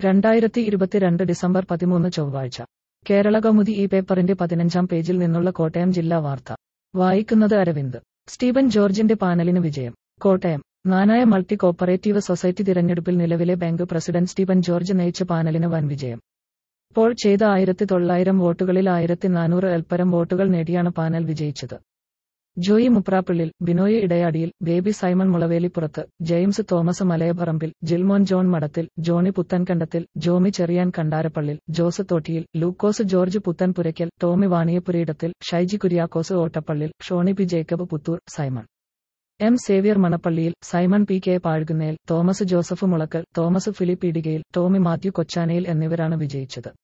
രണ്ടായിരത്തി ഇരുപത്തിരണ്ട് ഡിസംബർ പതിമൂന്ന് ചൊവ്വാഴ്ച കേരള കൗമുദി ഈ പേപ്പറിന്റെ പതിനഞ്ചാം പേജിൽ നിന്നുള്ള കോട്ടയം ജില്ലാ വാർത്ത വായിക്കുന്നത് അരവിന്ദ് സ്റ്റീവൻ ജോർജിന്റെ പാനലിന് വിജയം Kottayam Knanaya multi cooperative society തിരഞ്ഞെടുപ്പിൽ നിലവിലെ ബാങ്ക് പ്രസിഡന്റ് സ്റ്റീവൻ ജോർജ് നയിച്ച പാനലിന് വൻ വിജയം പോൾ ചെയ്ത ആയിരത്തി തൊള്ളായിരം വോട്ടുകളിൽ ആയിരത്തി നാനൂറ് എൽപ്പരം വോട്ടുകൾ നേടിയാണ് പാനൽ വിജയിച്ചത് Joy Muprappallil Binoy Edayadiyil Baby Simon Mulavelippurathu James Thomas Malayaparambil Jilmon John Madathil Johnny Puthenkandathil Jomy Cherian Kandarappallil Jose Thottiyil Lukose George Puthenpurackal Tomy Vaniyapurayidathil Shyji Kuriakose Ottappallil Shony P Jacob Puthur Simon M Xavier Manappalliyil Simon P K Pazhukunnel Thomas Joseph Mulakkal Thomas Philip Edikayil Tomy Mathew Kochanayil എന്നിവരാണ് വിജയിച്ചത്